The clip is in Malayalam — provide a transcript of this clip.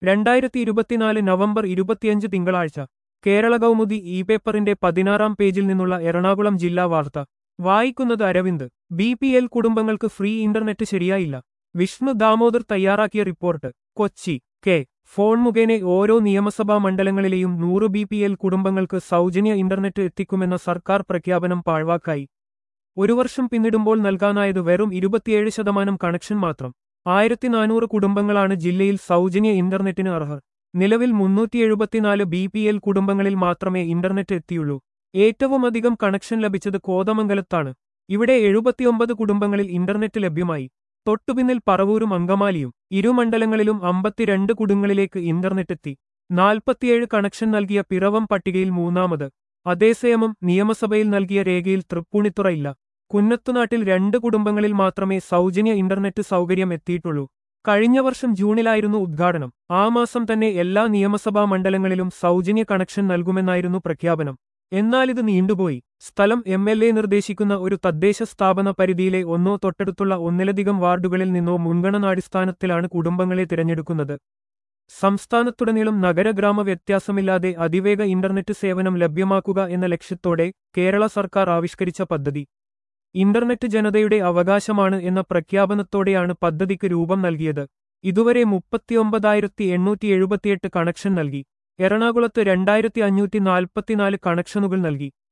രണ്ടായിരത്തി ഇരുപത്തിനാല് നവംബർ ഇരുപത്തിയഞ്ച് തിങ്കളാഴ്ച കേരള കൗമുദി ഇ പേപ്പറിന്റെ പതിനാറാം പേജിൽ നിന്നുള്ള എറണാകുളം ജില്ലാ വാർത്ത വായിക്കുന്നത് അരവിന്ദ് ബി പി എൽ കുടുംബങ്ങൾക്ക് ഫ്രീ ഇന്റർനെറ്റ് ശരിയായില്ല വിഷ്ണു ദാമോദർ തയ്യാറാക്കിയ റിപ്പോർട്ട് കൊച്ചി കെ ഫോൺ മുഖേന ഓരോ നിയമസഭാ മണ്ഡലങ്ങളിലെയും നൂറ് ബി പി എൽ കുടുംബങ്ങൾക്ക് സൗജന്യ ഇന്റർനെറ്റ് എത്തിക്കുമെന്ന സർക്കാർ പ്രഖ്യാപനം പാഴ്വാക്കായി ഒരു വർഷം പിന്നിടുമ്പോൾ നൽകാനായത് വെറും ഇരുപത്തിയേഴ് ശതമാനം കണക്ഷൻ മാത്രം ആയിരത്തി നാനൂറ് കുടുംബങ്ങളാണ് ജില്ലയിൽ സൗജന്യ ഇന്റർനെറ്റിന് അർഹർ നിലവിൽ മുന്നൂറ്റി എഴുപത്തിനാല് ബി പി എൽ കുടുംബങ്ങളിൽ മാത്രമേ ഇന്റർനെറ്റ് എത്തിയുള്ളൂ ഏറ്റവുമധികം കണക്ഷൻ ലഭിച്ചത് കോതമംഗലത്താണ് ഇവിടെ എഴുപത്തിയൊമ്പത് കുടുംബങ്ങളിൽ ഇന്റർനെറ്റ് ലഭ്യമായി തൊട്ടുപിന്നിൽ പറവൂരും അങ്കമാലിയും ഇരു മണ്ഡലങ്ങളിലും അമ്പത്തിരണ്ട് കുടുംബങ്ങളിലേക്ക് ഇന്റർനെറ്റ് എത്തി നാൽപ്പത്തിയേഴ് കണക്ഷൻ നൽകിയ പിറവം പട്ടികയിൽ മൂന്നാമത് അതേസമയം നിയമസഭയിൽ നൽകിയ രേഖയിൽ തൃപ്പൂണിത്തുറയില്ല കുന്നത്തുനാട്ടിൽ രണ്ട് കുടുംബങ്ങളിൽ മാത്രമേ സൗജന്യ ഇന്റർനെറ്റ് സൗകര്യം എത്തിയിട്ടുള്ളൂ കഴിഞ്ഞ വർഷം ജൂണിലായിരുന്നു ഉദ്ഘാടനം ആ മാസം തന്നെ എല്ലാ നിയമസഭാ മണ്ഡലങ്ങളിലും സൗജന്യ കണക്ഷൻ നൽകുമെന്നായിരുന്നു പ്രഖ്യാപനം എന്നാൽ ഇത് നീണ്ടുപോയി സ്ഥലം എം എൽ എ നിർദ്ദേശിക്കുന്ന ഒരു തദ്ദേശ സ്ഥാപന പരിധിയിലെ ഒന്നോ തൊട്ടടുത്തുള്ള ഒന്നിലധികം വാർഡുകളിൽ നിന്നോ മുൻഗണനാടിസ്ഥാനത്തിലാണ് കുടുംബങ്ങളെ തിരഞ്ഞെടുക്കുന്നത് സംസ്ഥാനത്തുടനീളം നഗരഗ്രാമ വ്യത്യാസമില്ലാതെ അതിവേഗ ഇന്റർനെറ്റ് സേവനം ലഭ്യമാക്കുക എന്ന ലക്ഷ്യത്തോടെ കേരള സർക്കാർ ആവിഷ്കരിച്ച പദ്ധതി ഇന്റർനെറ്റ് ജനതയുടെ അവകാശമാണ് എന്ന പ്രഖ്യാപനത്തോടെയാണ് പദ്ധതിക്ക് രൂപം നൽകിയത് ഇതുവരെ മുപ്പത്തിയൊമ്പതായിരത്തി എണ്ണൂറ്റി എഴുപത്തിയെട്ട് കണക്ഷൻ നൽകി എറണാകുളത്ത് രണ്ടായിരത്തി അഞ്ഞൂറ്റി നാൽപ്പത്തിനാല് കണക്ഷനുകൾ നൽകി